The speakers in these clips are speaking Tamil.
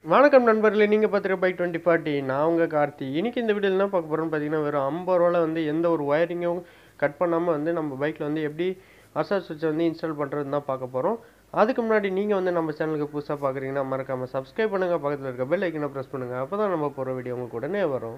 வணக்கம் நண்பர்களே நீங்கள் பார்த்துருக்க பைக் டுவெண்ட்டி ஃபார்ட்டி நான் உங்கள் கார்த்தி இன்னைக்கு இந்த வீடியோவில் என்ன பார்க்க போகிறோம்னு பார்த்தீங்கன்னா வெறும் ஐம்பது ரூபாவில் வந்து எந்த ஒரு ஒயரிங்கும் கட் பண்ணாமல் வந்து நம்ம பைக்கில் வந்து எப்படி அசார் சுவிட்சை வந்து இன்ஸ்டால் பண்ணுறதுன்னு தான் பார்க்க போகிறோம் அதுக்கு முன்னாடி நீங்கள் வந்து நம்ம சேனலுக்கு புதுசாக பார்க்குறீங்கன்னா மறக்காமல் சப்ஸ்கிரைப் பண்ணுங்கள் பக்கத்தில் இருக்க பெல் ஐக்கனை ப்ரெஸ் பண்ணுங்கள் அப்போ தான் நம்ம போகிற வீடியோ உங்களுக்கு உடனே வரும்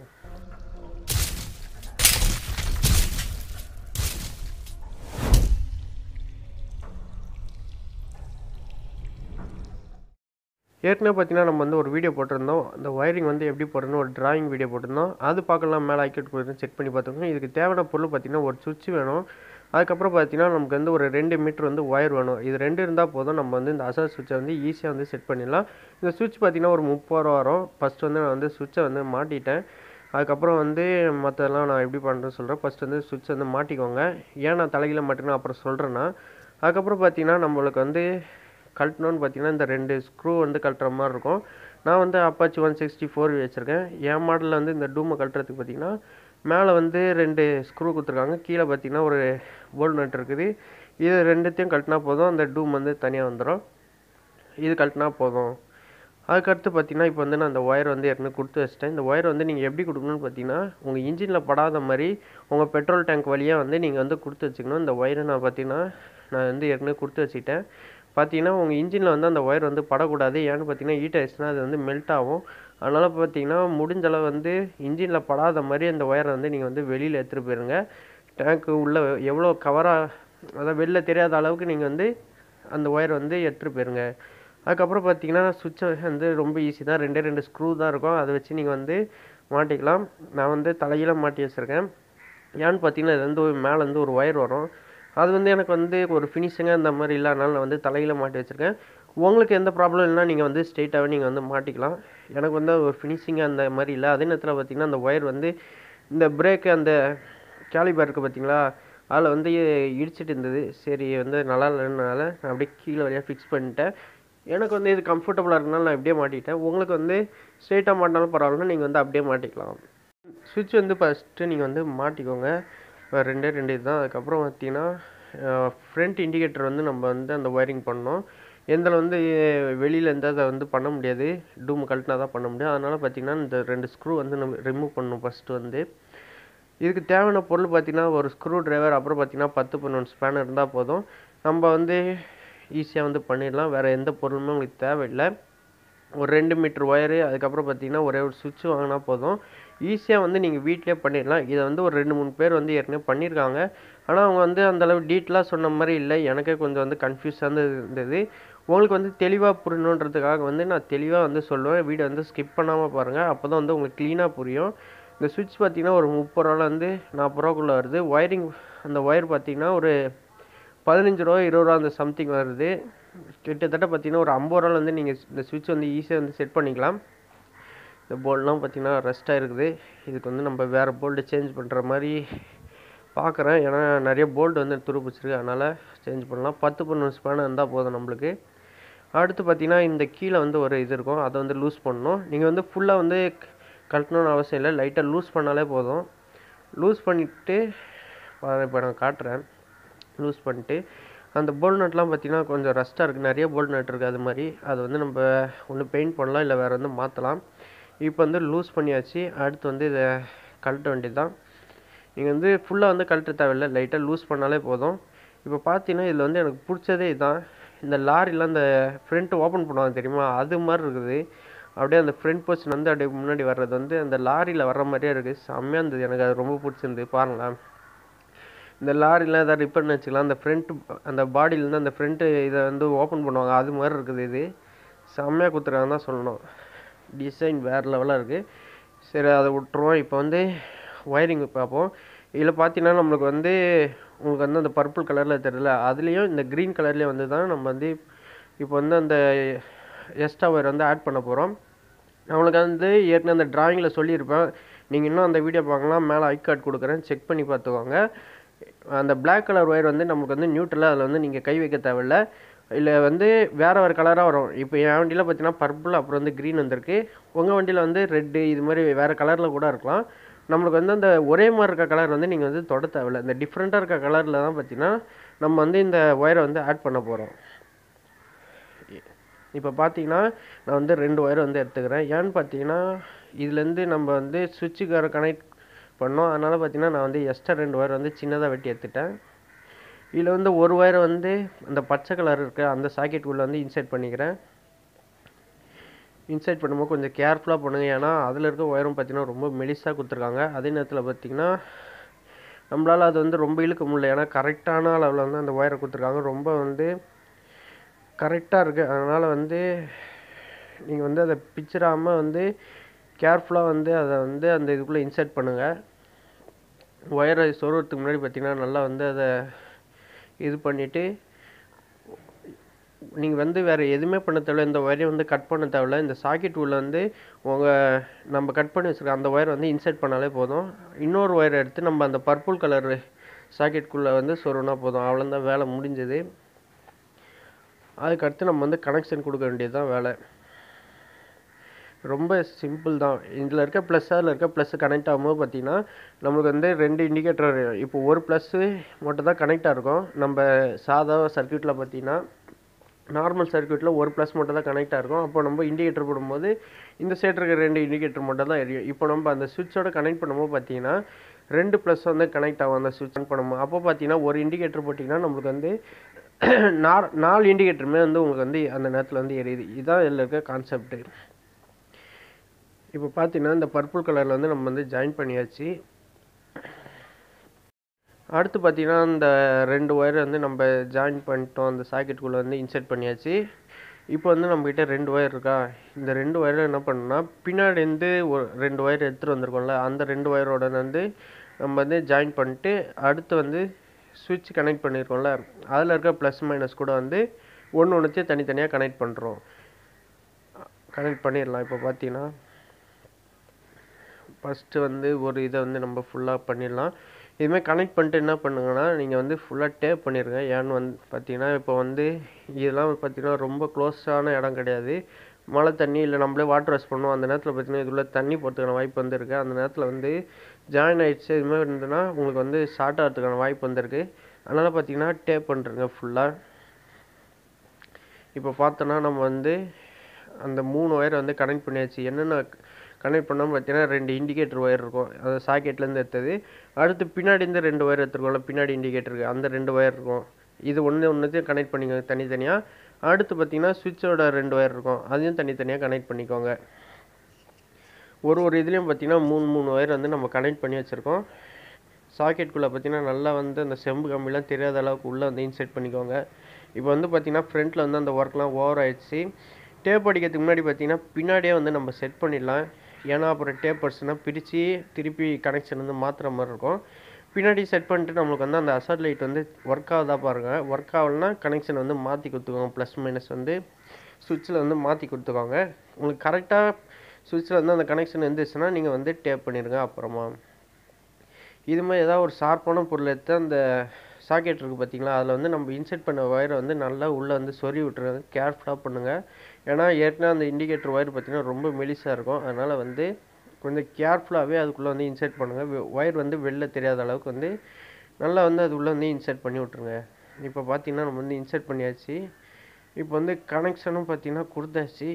ஏற்கனவே பார்த்தீங்கன்னா நம்ம வந்து ஒரு வீடியோ போட்டிருந்தோம் அந்த ஒயரிங் வந்து எப்படி போடணும் ஒரு டிராயிங் வீடியோ போட்டிருந்தோம் அது பார்க்கலாம் மேலே ஐக்கெட் கொடுத்து செக் பண்ணி பார்த்துக்கோங்க இதுக்கு தேவையான பொருள் பார்த்தீங்கன்னா ஒரு சுவிட்ச் வேணும் அதுக்கப்புறம் பார்த்தீங்கன்னா நமக்கு வந்து ஒரு ரெண்டு மீட்டர் வந்து ஒயர் வேணும் இது ரெண்டு இருந்தால் போதும் நம்ம வந்து இந்த அசர் சுவிட்சை வந்து ஈஸியாக வந்து செட் பண்ணிடலாம் இந்த சுவிட்ச் பார்த்தீங்கன்னா ஒரு முப்பது ரூபா வரும் ஃபஸ்ட் வந்து நான் வந்து சுவிட்சை வந்து மாட்டிட்டேன் அதுக்கப்புறம் வந்து மற்றதெல்லாம் நான் எப்படி பண்ணுறேன்னு சொல்கிறேன் ஃபஸ்ட் வந்து சுவிட்ச் வந்து மாட்டிக்கோங்க ஏன் நான் தலைகீழ மாட்டினா அப்புறம் சொல்கிறேன்னா அதுக்கப்புறம் பார்த்தீங்கன்னா நம்மளுக்கு வந்து கழட்டணும்னு பார்த்தீங்கன்னா இந்த ரெண்டு ஸ்க்ரூ வந்து கழட்டுற மாதிரி இருக்கும் நான் வந்து அப்பாச்சி ஒன் சிக்ஸ்டி ஃபோர் வச்சுருக்கேன் என் மாடலில் வந்து இந்த டூமை கழட்டுறதுக்கு பார்த்தீங்கன்னா மேலே வந்து ரெண்டு ஸ்க்ரூ கொடுத்துருக்காங்க கீழே பார்த்தீங்கன்னா ஒரு போல்ட் நட் இருக்குது இது ரெண்டுத்தையும் கழட்டினா போதும் அந்த டூம் வந்து தனியாக வந்துடும் இது கழட்டினா போதும் அதுக்கடுத்து பார்த்தீங்கன்னா இப்போ வந்து நான் அந்த ஒயர் வந்து ஏற்கனவே கொடுத்து வச்சிட்டேன் இந்த ஒயர் வந்து நீங்கள் எப்படி கொடுக்கணும்னு பார்த்தீங்கன்னா உங்கள் இன்ஜினில் படாத மாதிரி உங்கள் பெட்ரோல் டேங்க் வழியாக வந்து நீங்கள் வந்து கொடுத்து வச்சுக்கணும் இந்த ஒயரை நான் பார்த்தீங்கன்னா நான் வந்து ஏற்கனவே கொடுத்து வச்சுட்டேன் பார்த்தீங்கன்னா உங்கள் இன்ஜினில் வந்து அந்த ஒயர் வந்து படக்கூடாது ஏன்னு பார்த்தீங்கன்னா ஹீட் ஆயிடுச்சுன்னா அது வந்து மெல்ட் ஆகும் அதனால் பார்த்தீங்கன்னா முடிஞ்ச அளவு வந்து இன்ஜினில் படாத மாதிரி அந்த ஒயரை வந்து நீங்கள் வந்து வெளியில் எடுத்துகிட்டு போயிருங்க டேங்க்கு உள்ளே எவ்வளோ கவராக அதாவது வெளில தெரியாத அளவுக்கு நீங்கள் வந்து அந்த ஒயர் வந்து எடுத்துகிட்டு போயிருங்க அதுக்கப்புறம் பார்த்தீங்கன்னா சுவிட்சை வந்து ரொம்ப ஈஸி தான் ரெண்டே ரெண்டு ஸ்க்ரூ தான் இருக்கும் அதை வச்சு நீங்கள் வந்து மாட்டிக்கலாம் நான் வந்து தலையில மாட்டி வச்சுருக்கேன் ஏன்னு பார்த்தீங்கன்னா இது வந்து மேலேருந்து ஒரு ஒயர் வரும் அது வந்து எனக்கு வந்து ஒரு ஃபினிஷிங்காக இந்த மாதிரி இல்லாதனால நான் வந்து தலையில் மாட்டி வச்சுருக்கேன் உங்களுக்கு எந்த ப்ராப்ளம் இல்லைனா நீங்கள் வந்து ஸ்ட்ரெயிட்டாகவே நீங்கள் வந்து மாட்டிக்கலாம் எனக்கு வந்து ஒரு ஃபினிஷிங்காக அந்த மாதிரி இல்லை அதே நேரத்தில் பார்த்தீங்கன்னா அந்த ஒயர் வந்து இந்த பிரேக்கு அந்த கேலிபர் இருக்குது பார்த்தீங்களா அதில் வந்து இடிச்சிட்டு இருந்தது சரி வந்து நல்லா இல்லைனால நான் அப்படியே கீழே வழியாக ஃபிக்ஸ் பண்ணிட்டேன் எனக்கு வந்து இது கம்ஃபர்டபுளாக இருக்கனால நான் அப்படியே மாட்டிட்டேன் உங்களுக்கு வந்து ஸ்ட்ரெயிட்டாக மாட்டினாலும் பரவாயில்ல நீங்கள் வந்து அப்படியே மாட்டிக்கலாம் சுவிட்ச் வந்து ஃபஸ்ட்டு நீங்கள் வந்து மாட்டிக்கோங்க ரெண்டே ரெண்டு இதுதான் அதுக்கப்புறம் பார்த்தீங்கன்னா ஃப்ரண்ட் இண்டிகேட்டர் வந்து நம்ம வந்து அந்த ஒயரிங் பண்ணோம் எந்தில் வந்து வெளியில் இருந்து அதை வந்து பண்ண முடியாது டூம் கழட்டினா தான் பண்ண முடியும் அதனால் பார்த்தீங்கன்னா இந்த ரெண்டு ஸ்க்ரூ வந்து நம்ம ரிமூவ் பண்ணணும் ஃபஸ்ட்டு வந்து இதுக்கு தேவையான பொருள் பார்த்தீங்கன்னா ஒரு ஸ்க்ரூ டிரைவர் அப்புறம் பார்த்தீங்கன்னா பத்து பன்னெண்டு ஸ்பேனர் இருந்தால் போதும் நம்ம வந்து ஈஸியாக வந்து பண்ணிடலாம் வேறு எந்த பொருளுமே உங்களுக்கு தேவையில்லை ஒரு ரெண்டு மீட்ரு ஒயரு அதுக்கப்புறம் பார்த்தீங்கன்னா ஒரே ஒரு சுவிட்ச் வாங்கினா போதும் ஈஸியாக வந்து நீங்கள் வீட்டிலே பண்ணிடலாம் இதை வந்து ஒரு ரெண்டு மூணு பேர் வந்து ஏற்கனவே பண்ணியிருக்காங்க ஆனால் அவங்க வந்து அந்தளவு டீட்டெயிலாக சொன்ன மாதிரி இல்லை எனக்கே கொஞ்சம் வந்து கன்ஃபியூஸாக இருந்தது உங்களுக்கு வந்து தெளிவாக புரியணுன்றதுக்காக வந்து நான் தெளிவாக வந்து சொல்லுவேன் வீடியோ வந்து ஸ்கிப் பண்ணாமல் பாருங்கள் அப்போ தான் வந்து உங்களுக்கு க்ளீனாக புரியும் இந்த சுவிட்ச் பார்த்தீங்கன்னா ஒரு முப்பது ரூபாவில் வந்து நாற்பது ரூபாக்குள்ளே வருது ஒயரிங் அந்த ஒயர் பார்த்தீங்கன்னா ஒரு பதினஞ்சு ரூபா இருபது ரூபா அந்த சம்திங் வருது கிட்டத்தட்ட பார்த்தீங்கன்னா ஒரு ஐம்பது ரூபாவில் வந்து நீங்கள் இந்த சுவிட்ச் வந்து ஈஸியாக வந்து செட் பண்ணிக்கலாம் இந்த போல்டெலாம் பார்த்தீங்கன்னா ரெஸ்ட்டாக இருக்குது இதுக்கு வந்து நம்ம வேறு போல்டு சேஞ்ச் பண்ணுற மாதிரி பார்க்குறேன் ஏன்னா நிறைய போல்டு வந்து துருப்பிச்சிருக்கு அதனால் சேஞ்ச் பண்ணலாம் பத்து பன்னெண்டு ஸ்பேனர் இருந்தால் போதும் நம்மளுக்கு அடுத்து பார்த்தீங்கன்னா இந்த கீழே வந்து ஒரு இது இருக்கும் அதை வந்து லூஸ் பண்ணணும் நீங்கள் வந்து ஃபுல்லாக வந்து கழட்டணும்னு அவசியம் இல்லை லைட்டாக லூஸ் பண்ணாலே போதும் லூஸ் பண்ணிவிட்டு இப்போ நான் காட்டுறேன் லூஸ் பண்ணிட்டு அந்த போல்ட் நட்லாம் பார்த்தீங்கன்னா கொஞ்சம் ரஸ்ட்டாக இருக்குது நிறைய போல்ட் நட் இருக்குது அது மாதிரி அதை வந்து நம்ம ஒன்று பெயிண்ட் பண்ணலாம் இல்லை வேறு வந்து மாற்றலாம் இப்போ வந்து லூஸ் பண்ணியாச்சு அடுத்து வந்து இதை கழட்ட வேண்டியது தான் நீங்கள் வந்து ஃபுல்லாக வந்து கழட்ட தேவையில்லை லைட்டாக லூஸ் பண்ணாலே போதும் இப்போ பார்த்தீங்கன்னா இதில் வந்து எனக்கு பிடிச்சதே இதுதான் இந்த லாரியில் அந்த ஃப்ரண்ட் ஓப்பன் பண்ணுவாங்க தெரியுமா அது மாதிரி இருக்குது அப்படியே அந்த ஃப்ரண்ட் போர்ஷன் வந்து அப்படியே முன்னாடி வர்றது வந்து அந்த லாரியில் வர்ற மாதிரியே இருக்குது செம்மையாக இருந்தது எனக்கு அது ரொம்ப பிடிச்சிருந்து பாருங்களேன் இந்த லாரிலாம் எதாவது ரிப்பேர் வச்சுக்கலாம் அந்த ஃப்ரண்ட் அந்த பாடியிலேருந்து அந்த ஃப்ரண்ட்டு இதை வந்து ஓப்பன் பண்ணுவாங்க அது மாதிரி இருக்குது இது செம்மையாக கொடுத்துருக்காங்க தான் சொல்லணும் டிசைன் வேறு லெவலாக இருக்குது சரி அதை விட்டுருவோம் இப்போ வந்து ஒயரிங் பார்ப்போம் இதில் பார்த்தீங்கன்னா நம்மளுக்கு வந்து உங்களுக்கு வந்து அந்த பர்பிள் கலரில் தெரியல அதுலேயும் இந்த க்ரீன் கலர்லேயும் வந்து தான் நம்ம வந்து இப்போ வந்து அந்த எக்ஸ்ட்ரா ஒயர் வந்து ஆட் பண்ண போகிறோம் நம்மளுக்கு வந்து ஏற்கனவே அந்த ட்ராயிங்கில் சொல்லியிருப்பேன் நீங்கள் இன்னும் அந்த வீடியோ பார்க்கலாம் மேலே ஐ கார்டு கொடுக்குறேன் செக் பண்ணி பார்த்துக்கோங்க அந்த பிளாக் கலர் ஒயர் வந்து நமக்கு வந்து நியூட்ரலாக அதில் வந்து நீங்கள் கை வைக்க தேவையில்ல இல்லை வந்து வேறு வேறு கலராக வரும் இப்போ என் வண்டியில் பார்த்தீங்கன்னா பர்பிள் அப்புறம் வந்து க்ரீன் வந்திருக்கு உங்கள் வண்டியில் வந்து ரெட்டு இது மாதிரி வேறு கலரில் கூட இருக்கலாம் நம்மளுக்கு வந்து அந்த ஒரே மாதிரி இருக்க கலர் வந்து நீங்கள் வந்து தொட தேவையில்ல இந்த டிஃப்ரெண்ட்டாக இருக்க கலரில் தான் பார்த்தீங்கன்னா நம்ம வந்து இந்த ஒயரை வந்து ஆட் பண்ண போகிறோம் இப்போ பார்த்தீங்கன்னா நான் வந்து ரெண்டு ஒயர் வந்து எடுத்துக்கிறேன் ஏன்னு பார்த்தீங்கன்னா இதுலேருந்து நம்ம வந்து சுவிட்சுக்கார கனெக்ட் பண்ணோம் அதனால் பார்த்தீங்கன்னா நான் வந்து எக்ஸ்ட்ரா ரெண்டு ஒயர் வந்து சின்னதாக வெட்டி எடுத்துட்டேன் இதில் வந்து ஒரு ஒயரை வந்து அந்த பச்சை கலர் இருக்க அந்த சாக்கெட்டுக்குள்ளே வந்து இன்சர்ட் பண்ணிக்கிறேன் இன்சர்ட் பண்ணும்போது கொஞ்சம் கேர்ஃபுல்லாக பண்ணுங்க ஏன்னா அதில் இருக்க ஒயரும் பார்த்தீங்கன்னா ரொம்ப மெலிசாக கொடுத்துருக்காங்க அதே நேரத்தில் பார்த்தீங்கன்னா நம்மளால் அது வந்து ரொம்ப இழுக்க முடியல ஏன்னா கரெக்டான அளவில் வந்து அந்த ஒயரை கொடுத்துருக்காங்க ரொம்ப வந்து கரெக்டாக இருக்குது அதனால் வந்து நீங்கள் வந்து அதை பிச்சிடாமல் வந்து கேர்ஃபுல்லாக வந்து அதை வந்து அந்த இதுக்குள்ளே இன்சர்ட் பண்ணுங்கள் ஒயரை சொருகிறதுக்கு முன்னாடி பார்த்தீங்கன்னா நல்லா வந்து அதை இது பண்ணிவிட்டு நீங்கள் வந்து வேறு எதுவுமே பண்ண தேவையில்ல இந்த ஒயரை வந்து கட் பண்ண தேவையில்ல இந்த சாக்கெட் உள்ள வந்து உங்கள் நம்ம கட் பண்ணி வச்சுருக்க அந்த ஒயரை வந்து இன்சர்ட் பண்ணாலே போதும் இன்னொரு ஒயரை எடுத்து நம்ம அந்த பர்பிள் கலர் சாக்கெட்டுக்குள்ளே வந்து சொருனா போதும் அவ்வளோதான் வேலை முடிஞ்சது அதுக்கடுத்து நம்ம வந்து கனெக்ஷன் கொடுக்க வேண்டியது தான் வேலை ரொம்ப சிம்பிள் தான் இதில் இருக்க ப்ளஸ் அதில் இருக்க ப்ளஸ் கனெக்ட் ஆகும்போது பார்த்தீங்கன்னா நம்மளுக்கு வந்து ரெண்டு இண்டிகேட்டர் இப்போ ஒரு ப்ளஸ்ஸு மட்டும் தான் கனெக்ட் ஆகிருக்கும் நம்ம சாதா சர்க்யூட்டில் பார்த்தீங்கன்னா நார்மல் சர்க்யூட்டில் ஒரு ப்ளஸ் மட்டும் தான் கனெக்ட் ஆகிருக்கும் அப்போ நம்ம இண்டிகேட்டர் போடும்போது இந்த சைடு இருக்க ரெண்டு இண்டிகேட்டர் மட்டும் தான் எரியும் இப்போ நம்ம அந்த சுவிட்சோட கனெக்ட் பண்ணும்போது பார்த்தீங்கன்னா ரெண்டு ப்ளஸ் வந்து கனெக்ட் ஆகும் அந்த சுவிட்ச் ஆன் பண்ணும்போது அப்போ பார்த்தீங்கன்னா ஒரு இண்டிகேட்டர் போட்டிங்கன்னா நம்மளுக்கு வந்து நார் நாலு இண்டிகேட்டருமே வந்து உங்களுக்கு வந்து அந்த நேரத்தில் வந்து எரியுது இதுதான் இதில் இருக்க கான்செப்ட்டு இப்போ பார்த்தீங்கன்னா இந்த பர்பிள் கலரில் வந்து நம்ம வந்து ஜாயின் பண்ணியாச்சு அடுத்து பார்த்தீங்கன்னா இந்த ரெண்டு ஒயர் வந்து நம்ம ஜாயின் பண்ணிட்டோம் அந்த சாக்கெட்டுக்குள்ளே வந்து இன்சர்ட் பண்ணியாச்சு இப்போ வந்து நம்மக்கிட்ட ரெண்டு ஒயர் இருக்கா இந்த ரெண்டு ஒயரில் என்ன பண்ணணும்னா பின்னாடி இருந்து ஒரு ரெண்டு ஒயர் எடுத்துகிட்டு வந்திருக்கோம்ல அந்த ரெண்டு ஒயரோட வந்து நம்ம வந்து ஜாயின் பண்ணிட்டு அடுத்து வந்து சுவிட்ச் கனெக்ட் பண்ணியிருக்கோம்ல அதில் இருக்க ப்ளஸ் மைனஸ் கூட வந்து ஒன்று ஒன்றுத்தையும் தனித்தனியாக கனெக்ட் பண்ணுறோம் கனெக்ட் பண்ணிடலாம் இப்போ பார்த்தீங்கன்னா ஃபஸ்ட்டு வந்து ஒரு இதை வந்து நம்ம ஃபுல்லாக பண்ணிடலாம் இதுமாதிரி கனெக்ட் பண்ணிட்டு என்ன பண்ணுங்கன்னா நீங்கள் வந்து ஃபுல்லாக டேப் பண்ணிடுங்க ஏன்னு வந்து பார்த்தீங்கன்னா இப்போ வந்து இதெல்லாம் பார்த்தீங்கன்னா ரொம்ப க்ளோஸான இடம் கிடையாது மழை தண்ணி இல்லை நம்மளே வாட்டர் வாஷ் பண்ணுவோம் அந்த நேரத்தில் பார்த்தீங்கன்னா இதுக்குள்ளே தண்ணி போகிறதுக்கான வாய்ப்பு வந்திருக்கு அந்த நேரத்தில் வந்து ஜாயின் ஆகிடுச்சு இது மாதிரி இருந்ததுன்னா உங்களுக்கு வந்து ஷார்ட் ஆகிறதுக்கான வாய்ப்பு வந்திருக்கு அதனால் பார்த்தீங்கன்னா டேப் பண்ணுறங்க ஃபுல்லாக இப்போ பார்த்தோன்னா நம்ம வந்து அந்த மூணு ஒயரை வந்து கனெக்ட் பண்ணியாச்சு என்னென்ன கனெக்ட் பண்ணோம்னு பார்த்தீங்கன்னா ரெண்டு இண்டிகேட்டர் ஒயர் இருக்கும் அது சாக்கெட்லேருந்து எடுத்தது அடுத்து பின்னாடி இருந்து ரெண்டு ஒயர் எடுத்துருக்கோம்ல பின்னாடி இண்டிகேட்டருக்கு அந்த ரெண்டு ஒயர் இருக்கும் இது ஒன்று ஒன்றுத்தையும் கனெக்ட் பண்ணிக்கோங்க தனித்தனியாக அடுத்து பார்த்தீங்கன்னா சுவிட்சோட ரெண்டு ஒயர் இருக்கும் அதையும் தனித்தனியாக கனெக்ட் பண்ணிக்கோங்க ஒரு ஒரு இதுலேயும் பார்த்தீங்கன்னா மூணு மூணு ஒயர் வந்து நம்ம கனெக்ட் பண்ணி வச்சுருக்கோம் சாக்கெட்டுக்குள்ளே பார்த்தீங்கன்னா நல்லா வந்து அந்த செம்பு கம்பிலாம் தெரியாத அளவுக்கு உள்ளே வந்து இன்செர்ட் பண்ணிக்கோங்க இப்போ வந்து பார்த்தீங்கன்னா ஃப்ரண்ட்டில் வந்து அந்த ஒர்க்லாம் ஓவர் ஆயிடுச்சு டேப் அடிக்கிறதுக்கு முன்னாடி பார்த்தீங்கன்னா பின்னாடியே வந்து நம்ம செட் பண்ணிடலாம் ஏன்னா அப்புறம் டேப்பர்ஸ்னால் பிரித்து திருப்பி கனெக்ஷன் வந்து மாற்றுற மாதிரி இருக்கும் பின்னாடி செட் பண்ணிட்டு நம்மளுக்கு வந்து அந்த அசட் லைட் வந்து ஒர்க் ஆகுதா பாருங்கள் ஒர்க் ஆகலைன்னா கனெக்ஷன் வந்து மாற்றி கொடுத்துக்கோங்க ப்ளஸ் மைனஸ் வந்து சுவிட்சில் வந்து மாற்றி கொடுத்துக்கோங்க உங்களுக்கு கரெக்டாக சுவிட்சில் வந்து அந்த கனெக்ஷன் இருந்துச்சுன்னா நீங்கள் வந்து டேப் பண்ணிடுங்க அப்புறமா இது மாதிரி ஏதாவது ஒரு ஷார்ப்பான பொருள் எடுத்து அந்த சாக்கெட் இருக்குது பார்த்தீங்களா அதில் வந்து நம்ம இன்செர்ட் பண்ண ஒயரை வந்து நல்லா உள்ளே வந்து சொறி விட்டுருங்க கேர்ஃபுல்லாக பண்ணுங்கள் ஏன்னா ஏற்கனவே அந்த இண்டிகேட்டர் ஒயர் பார்த்தீங்கன்னா ரொம்ப மெலிசாக இருக்கும் அதனால் வந்து கொஞ்சம் கேர்ஃபுல்லாகவே அதுக்குள்ளே வந்து இன்செர்ட் பண்ணுங்கள் ஒயர் வந்து வெளில தெரியாத அளவுக்கு வந்து நல்லா வந்து அது உள்ளே வந்து இன்செர்ட் பண்ணி விட்ருங்க இப்போ பார்த்தீங்கன்னா நம்ம வந்து இன்செர்ட் பண்ணியாச்சு இப்போ வந்து கனெக்ஷனும் பார்த்தீங்கன்னா கொடுத்தாச்சு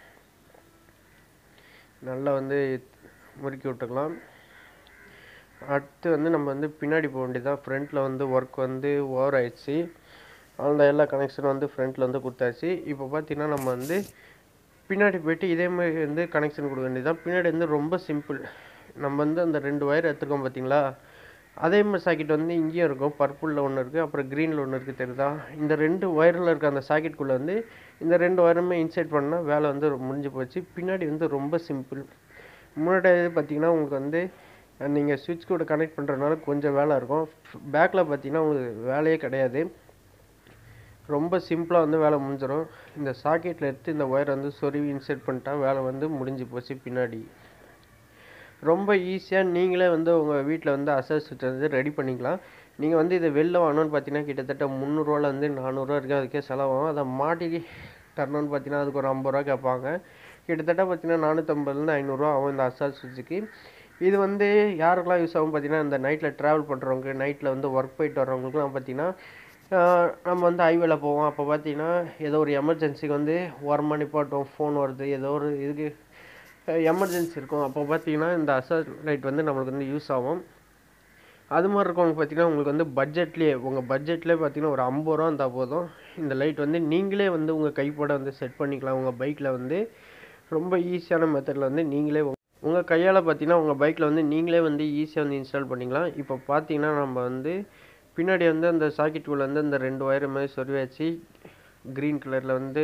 நல்லா வந்து முறுக்கி விட்டுக்கலாம் அடுத்து வந்து நம்ம வந்து பின்னாடி போக வேண்டியதான் ஃப்ரண்ட்டில் வந்து ஒர்க் வந்து ஓவர் ஆயிடுச்சு அந்த எல்லா கனெக்ஷனும் வந்து ஃப்ரண்ட்டில் வந்து கொடுத்தாச்சு இப்போ பார்த்தீங்கன்னா நம்ம வந்து பின்னாடி போயிட்டு இதே மாதிரி வந்து கனெக்ஷன் கொடுக்க வேண்டியதான் பின்னாடி வந்து ரொம்ப சிம்பிள் நம்ம வந்து அந்த ரெண்டு ஒயர் எடுத்துருக்கோம் பார்த்தீங்களா அதே மாதிரி சாக்கெட் வந்து இங்கேயும் இருக்கும் பர்பிளில் ஒன்று இருக்குது அப்புறம் க்ரீனில் ஒன்று இருக்குது தெரியுதா இந்த ரெண்டு ஒயரில் இருக்க அந்த சாக்கெட்டுக்குள்ளே வந்து இந்த ரெண்டு ஒயருமே இன்சர்ட் பண்ணால் வேலை வந்து முடிஞ்சு போச்சு பின்னாடி வந்து ரொம்ப சிம்பிள் முன்னாடி பார்த்தீங்கன்னா உங்களுக்கு வந்து நீங்கள் சுவிட்ச் கூட கனெக்ட் பண்ணுறதுனால கொஞ்சம் வேலை இருக்கும் பேக்கில் பார்த்தீங்கன்னா உங்களுக்கு வேலையே கிடையாது ரொம்ப சிம்பிளாக வந்து வேலை முடிஞ்சிடும் இந்த சாக்கெட்டில் எடுத்து இந்த ஒயர் வந்து சொருவி இன்செர்ட் பண்ணிட்டா வேலை வந்து முடிஞ்சு போச்சு பின்னாடி ரொம்ப ஈஸியாக நீங்களே வந்து உங்கள் வீட்டில் வந்து அசஸ் வந்து ரெடி பண்ணிக்கலாம் நீங்கள் வந்து இதை வெளில வாங்கணும்னு பார்த்தீங்கன்னா கிட்டத்தட்ட முந்நூறுவால வந்து நானூறுரூவா இருக்குது அதுக்கே செலவாகும் அதை மாட்டி தரணும்னு பார்த்தீங்கன்னா அதுக்கு ஒரு ஐம்பது ரூபா கேட்பாங்க கிட்டத்தட்ட பார்த்தீங்கன்னா நானூற்றம்பதுலேருந்து ஐநூறுரூவா ஆகும் இந்த அசால் சுவிட்சுக்கு இது வந்து யாருக்கெல்லாம் யூஸ் ஆகும் பார்த்தீங்கன்னா இந்த நைட்டில் ட்ராவல் பண்ணுறவங்க நைட்டில் வந்து ஒர்க் போயிட்டு வர்றவங்களுக்குலாம் பார்த்தீங்கன்னா ஆஹ் நம்ம வந்து ஹைவேல போவோம் அப்போ பார்த்தீங்கன்னா ஏதோ ஒரு எமர்ஜென்சிக்கு வந்து ஓரமாக நிப்பாட்டும் ஃபோன் வருது ஏதோ ஒரு இதுக்கு எமர்ஜென்சி இருக்கும் அப்போ பார்த்தீங்கன்னா இந்த அசர் லைட் வந்து நம்மளுக்கு வந்து யூஸ் ஆகும் அது மாதிரி இருக்கவங்க பார்த்தீங்கன்னா உங்களுக்கு வந்து பட்ஜெட்லேயே உங்கள் பட்ஜெட்லேயே பார்த்தீங்கன்னா ஒரு ஐம்பது ரூபா இருந்தால் போதும் இந்த லைட் வந்து நீங்களே வந்து உங்கள் கைப்பட வந்து செட் பண்ணிக்கலாம் உங்கள் பைக்கில் வந்து ரொம்ப ஈஸியான மெத்தடில் வந்து நீங்களே உங்கள் கையால் பார்த்தீங்கன்னா உங்கள் பைக்கில் வந்து நீங்களே வந்து ஈஸியாக வந்து இன்ஸ்டால் பண்ணிக்கலாம் இப்போ பார்த்தீங்கன்னா நம்ம வந்து பின்னாடி வந்து அந்த சாக்கெட்டுக்குள்ளே வந்து அந்த ரெண்டு ஒயர் மாதிரி சொருவியாச்சு க்ரீன் கலரில் வந்து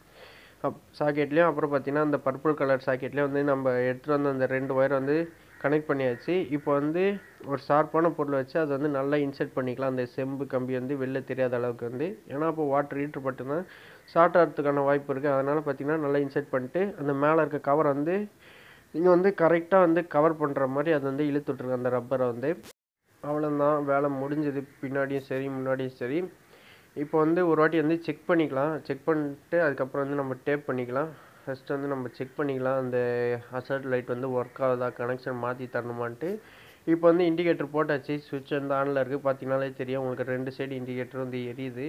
அப் சாக்கெட்லேயும் அப்புறம் பார்த்தீங்கன்னா அந்த பர்பிள் கலர் சாக்கெட்லேயும் வந்து நம்ம எடுத்துகிட்டு வந்து அந்த ரெண்டு ஒயர் வந்து கனெக்ட் பண்ணியாச்சு இப்போ வந்து ஒரு ஷார்ப்பான பொருளை வச்சு அதை வந்து நல்லா இன்செர்ட் பண்ணிக்கலாம் அந்த செம்பு கம்பி வந்து வெளில தெரியாத அளவுக்கு வந்து ஏன்னா இப்போ வாட்டர் ஹீட்ரு பட்டுனா ஷார்ட் ஆகிறதுக்கான வாய்ப்பு இருக்குது அதனால் பார்த்தீங்கன்னா நல்லா இன்செர்ட் பண்ணிட்டு அந்த மேலே இருக்க கவர் வந்து நீங்கள் வந்து கரெக்டாக வந்து கவர் பண்ணுற மாதிரி அதை வந்து இழுத்து விட்ருங்க அந்த ரப்பரை வந்து அவ்வளோதான் வேலை முடிஞ்சது பின்னாடியும் சரி முன்னாடியும் சரி இப்போ வந்து ஒரு வாட்டி வந்து செக் பண்ணிக்கலாம் செக் பண்ணிட்டு அதுக்கப்புறம் வந்து நம்ம டேப் பண்ணிக்கலாம் ஃபஸ்ட்டு வந்து நம்ம செக் பண்ணிக்கலாம் அந்த அசர்ட் லைட் வந்து ஒர்க் ஆகுதா கனெக்ஷன் மாற்றி தரணுமான்ட்டு இப்போ வந்து இண்டிகேட்டர் போட்டாச்சு சுவிட்ச் வந்து ஆனில் இருக்குது பார்த்தீங்கனாலே தெரியும் உங்களுக்கு ரெண்டு சைடு இண்டிகேட்டர் வந்து எரியுது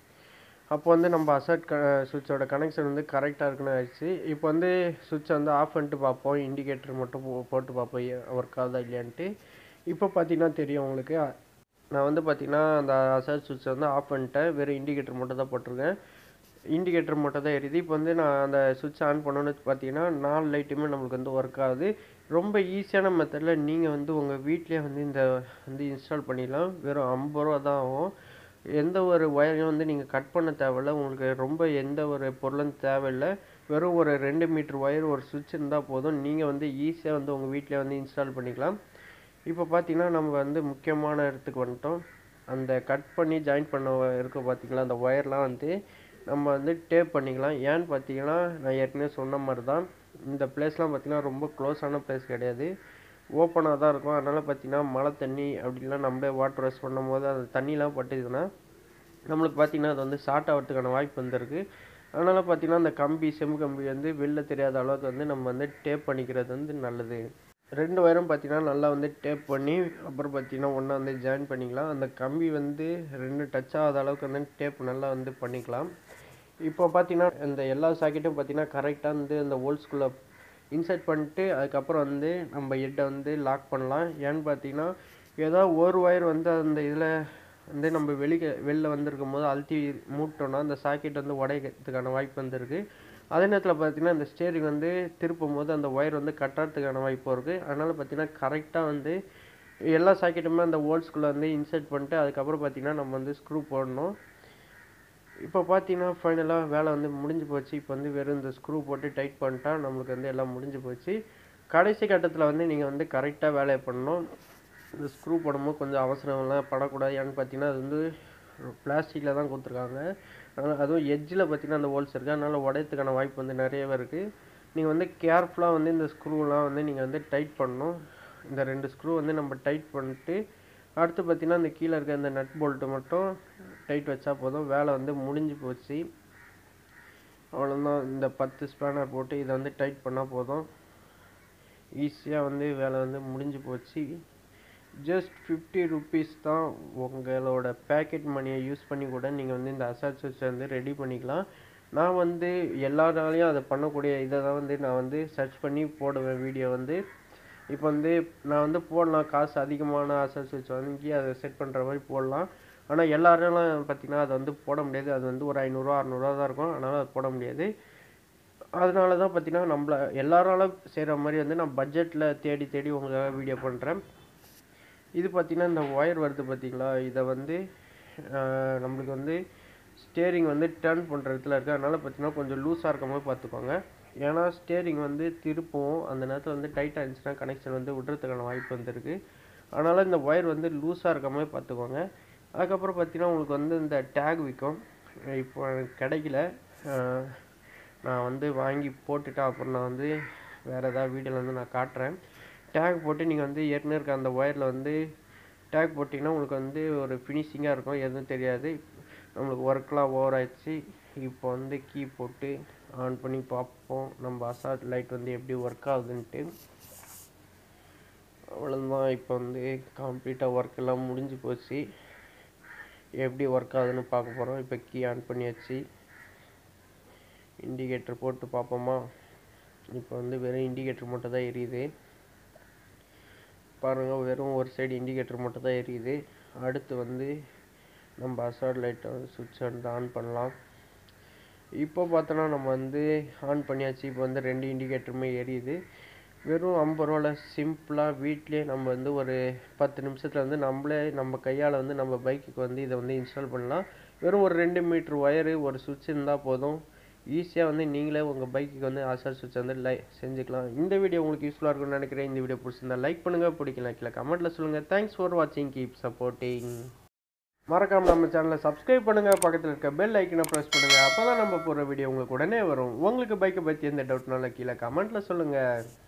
அப்போ வந்து நம்ம அசர்ட் க சுவிட்சோட கனெக்ஷன் வந்து கரெக்டாக இருக்குன்னு ஆயிடுச்சு இப்போ வந்து சுவிட்சை வந்து ஆஃப் பண்ணிட்டு பார்ப்போம் இண்டிகேட்டர் மட்டும் போ போட்டு பார்ப்போம் ஒர்க் ஆகுதா இல்லையான்ட்டு இப்போ பார்த்தீங்கன்னா தெரியும் உங்களுக்கு நான் வந்து பார்த்தீங்கன்னா அந்த அசர்ட் சுவிட்சை வந்து ஆஃப் பண்ணிட்டேன் வெறும் இண்டிகேட்டர் மட்டும் தான் போட்டிருக்கேன் இண்டிகேட்டர் மட்டும் தான் எரியுது இப்போ வந்து நான் அந்த சுவிட்ச் ஆன் பண்ணோன்னு பார்த்தீங்கன்னா நாலு லைட்டுமே நம்மளுக்கு வந்து ஒர்க் ஆகுது ரொம்ப ஈஸியான மெத்தடில் நீங்கள் வந்து உங்கள் வீட்லேயே வந்து இந்த வந்து இன்ஸ்டால் பண்ணிடலாம் வெறும் ஐம்பது ரூபா தான் ஆகும் எந்த ஒரு ஒயரையும் வந்து நீங்கள் கட் பண்ண தேவையில்ல உங்களுக்கு ரொம்ப எந்த ஒரு பொருளும் தேவையில்லை வெறும் ஒரு ரெண்டு மீட்ரு ஒயர் ஒரு சுவிட்ச் இருந்தால் போதும் நீங்கள் வந்து ஈஸியாக வந்து உங்கள் வீட்டிலே வந்து இன்ஸ்டால் பண்ணிக்கலாம் இப்போ பார்த்தீங்கன்னா நம்ம வந்து முக்கியமான இடத்துக்கு வந்துட்டோம் அந்த கட் பண்ணி ஜாயின் பண்ண இருக்க பார்த்தீங்களா அந்த ஒயர்லாம் வந்து நம்ம வந்து டேப் பண்ணிக்கலாம் ஏன்னு பார்த்தீங்கன்னா நான் ஏற்கனவே சொன்ன மாதிரி தான் இந்த பிளேஸ்லாம் பார்த்தீங்கன்னா ரொம்ப க்ளோஸான பிளேஸ் கிடையாது ஓப்பனாக தான் இருக்கும் அதனால் பார்த்தீங்கன்னா மழை தண்ணி அப்படிலாம் நம்மளே வாட்டர் வாஷ் பண்ணும் போது அந்த தண்ணிலாம் பட்டுதுன்னா நம்மளுக்கு பார்த்தீங்கன்னா அது வந்து ஷார்ட் ஆகிறதுக்கான வாய்ப்பு வந்துருக்கு அதனால் பார்த்தீங்கன்னா அந்த கம்பி செம்பு கம்பி வந்து வெளில தெரியாத அளவுக்கு வந்து நம்ம வந்து டேப் பண்ணிக்கிறது வந்து நல்லது ரெண்டு வயரும் பார்த்தீங்கன்னா நல்லா வந்து டேப் பண்ணி அப்புறம் பார்த்தீங்கன்னா ஒன்றா வந்து ஜாயின் பண்ணிக்கலாம் அந்த கம்பி வந்து ரெண்டு டச் ஆகாத அளவுக்கு வந்து டேப் நல்லா வந்து பண்ணிக்கலாம் இப்போ பார்த்தீங்கன்னா இந்த எல்லா சாக்கெட்டும் பார்த்தீங்கன்னா கரெக்டாக வந்து அந்த ஹோல்ஸ்குள்ளே இன்சர்ட் பண்ணிட்டு அதுக்கப்புறம் வந்து நம்ம ஹெட்டை வந்து லாக் பண்ணலாம் ஏன்னு பார்த்தீங்கன்னா ஏதோ ஒரு ஒயர் வந்து அந்த இதில் வந்து நம்ம வெளியே வெளில வந்திருக்கும் போது அழுத்தி மூட்டோம்னா அந்த சாக்கெட் வந்து உடைக்கிறதுக்கான வாய்ப்பு வந்துருக்கு அதே நேரத்தில் பார்த்தீங்கன்னா இந்த ஸ்டேரிங் வந்து திருப்பும் போது அந்த ஒயர் வந்து கட்டுறதுக்கான வாய்ப்பு இருக்குது அதனால் பார்த்தீங்கன்னா கரெக்டாக வந்து எல்லா சாக்கெட்டுமே அந்த ஹோல்ஸ்குள்ளே வந்து இன்சர்ட் பண்ணிட்டு அதுக்கப்புறம் பார்த்தீங்கன்னா நம்ம வந்து ஸ்க்ரூ போடணும் இப்போ பார்த்தீங்கன்னா ஃபைனலாக வேலை வந்து முடிஞ்சு போச்சு இப்போ வந்து வெறும் இந்த ஸ்க்ரூ போட்டு டைட் பண்ணிட்டா நம்மளுக்கு வந்து எல்லாம் முடிஞ்சு போச்சு கடைசி கட்டத்தில் வந்து நீங்கள் வந்து கரெக்டாக வேலையை பண்ணணும் இந்த ஸ்க்ரூ போடும்போது கொஞ்சம் அவசரம்லாம் படக்கூடாது ஏன்னு பார்த்தீங்கன்னா அது வந்து பிளாஸ்டிக்கில் தான் கொடுத்துருக்காங்க அதனால் அதுவும் எட்ஜில் பார்த்தீங்கன்னா அந்த ஹோல்ஸ் இருக்குது அதனால் உடையத்துக்கான வாய்ப்பு வந்து நிறையவே இருக்குது நீங்கள் வந்து கேர்ஃபுல்லாக வந்து இந்த ஸ்க்ரூலாம் வந்து நீங்கள் வந்து டைட் பண்ணணும் இந்த ரெண்டு ஸ்க்ரூ வந்து நம்ம டைட் பண்ணிட்டு அடுத்து பார்த்தீங்கன்னா இந்த கீழே இருக்க இந்த நட் போல்ட்டு மட்டும் டைட் வச்சா போதும் வேலை வந்து முடிஞ்சு போச்சு அவ்வளோதான் இந்த பத்து ஸ்பேனர் போட்டு இதை வந்து டைட் பண்ணால் போதும் ஈஸியாக வந்து வேலை வந்து முடிஞ்சு போச்சு ஜஸ்ட் ஃபிஃப்டி ருபீஸ் தான் உங்களோட பேக்கெட் மணியை யூஸ் பண்ணி கூட நீங்கள் வந்து இந்த அசாட் சுவிட்ச் வந்து ரெடி பண்ணிக்கலாம் நான் வந்து எல்லா நாளையும் அதை பண்ணக்கூடிய இதை தான் வந்து நான் வந்து சர்ச் பண்ணி போடுவேன் வீடியோ வந்து இப்போ வந்து நான் வந்து போடலாம் காசு அதிகமான அசல் சுவிட்ச் வாங்கி அதை செட் பண்ணுற மாதிரி போடலாம் ஆனால் எல்லாரெல்லாம் பார்த்தீங்கன்னா அதை வந்து போட முடியாது அது வந்து ஒரு ஐநூறுரூவா அறநூறுவா தான் இருக்கும் அதனால் அது போட முடியாது அதனால தான் பார்த்தீங்கன்னா நம்மள எல்லாராலும் செய்கிற மாதிரி வந்து நான் பட்ஜெட்டில் தேடி தேடி உங்களுக்காக வீடியோ பண்ணுறேன் இது பார்த்தீங்கன்னா இந்த ஒயர் வருது பார்த்தீங்களா இதை வந்து ஆஹ், நம்மளுக்கு வந்து ஸ்டேரிங் வந்து டர்ன் பண்ணுற இடத்துல இருக்குது அதனால் பார்த்தீங்கன்னா கொஞ்சம் லூஸாக இருக்க மாதிரி பார்த்துக்கோங்க ஏன்னா ஸ்டேரிங் வந்து திருப்பவும் அந்த நேரத்தில் வந்து டைட்டாக இருந்துச்சுன்னா கனெக்ஷன் வந்து விடுறதுக்கான வாய்ப்பு வந்துருக்கு அதனால் இந்த ஒயர் வந்து லூஸாக இருக்க மாதிரி பார்த்துக்கோங்க அதுக்கப்புறம் பார்த்தீங்கன்னா உங்களுக்கு வந்து இந்த டேக் விற்கும் இப்போ எனக்கு கிடைக்கல ஆஹ், நான் வந்து வாங்கி போட்டுட்டு அப்புறம் நான் வந்து வேறு ஏதாவது வீடியோவில் வந்து நான் காட்டுறேன் டேக் போட்டு நீங்கள் வந்து ஏற்கனவே இருக்க அந்த ஒயரில் வந்து டேக் போட்டிங்கன்னா உங்களுக்கு வந்து ஒரு ஃபினிஷிங்காக இருக்கும் எதுவும் தெரியாது நம்மளுக்கு ஒர்க்லாம் ஓவர் ஆயிடுச்சு இப்போ வந்து கீ போட்டு ஆன் பண்ணி பார்ப்போம் நம்ம அசால்ட் லைட் வந்து எப்படி ஒர்க் ஆகுதுன்ட்டு அவ்வளோதான் இப்போ வந்து கம்ப்ளீட்டாக ஒர்க் எல்லாம் முடிஞ்சு போச்சு எப்படி ஒர்க் ஆகுதுன்னு பார்க்க போகிறோம் இப்போ கீ ஆன் பண்ணியாச்சு இண்டிகேட்டர் போட்டு பார்ப்போமா இப்போ வந்து வெறும் இண்டிகேட்டர் மட்டும் தான் எரியுது பாருங்கள் வெறும் ஒரு சைடு இண்டிகேட்டர் மட்டும் தான் எரியுது அடுத்து வந்து நம்ம அசாட் லைட்டை வந்து சுவிட்ச் வந்து ஆன் பண்ணலாம் இப்போ பார்த்தோன்னா நம்ம வந்து ஆன் பண்ணியாச்சு இப்போ வந்து ரெண்டு இண்டிகேட்டருமே எரியுது வெறும் ஐம்பது ரூபாவில் சிம்பிளாக வீட்லேயே நம்ம வந்து ஒரு பத்து நிமிஷத்தில் வந்து நம்மளே நம்ம கையால் வந்து நம்ம பைக்குக்கு வந்து இதை வந்து இன்ஸ்டால் பண்ணலாம் வெறும் ஒரு ரெண்டு மீட்ரு ஒயரு ஒரு சுவிட்ச் இருந்தால் போதும் ஈஸியாக வந்து நீங்களே உங்கள் பைக்குக்கு வந்து ஆசார் சுவிட்ச் வந்து லை செஞ்சுக்கலாம் இந்த வீடியோ உங்களுக்கு யூஸ்ஃபுல்லாக இருக்கும்னு நினைக்கிறேன் இந்த வீடியோ பிடிச்சிருந்தா லைக் பண்ணுங்கள் பிடிக்கல கீழே கமெண்ட்டில் சொல்லுங்கள் தேங்க்ஸ் ஃபார் வாட்சிங் கீப் சப்போர்ட்டிங் மறக்காம நம்ம சேனலை சப்ஸ்கிரைப் பண்ணுங்கள் பக்கத்தில் இருக்க பெல் ஐக்கனை ப்ரெஸ் பண்ணுங்கள் அப்போ தான் நம்ம போகிற வீடியோ உங்களுக்கு உடனே வரும் உங்களுக்கு பைக்கை பற்றி எந்த டவுட்னாலும் கீழே கமெண்ட்டில் சொல்லுங்கள்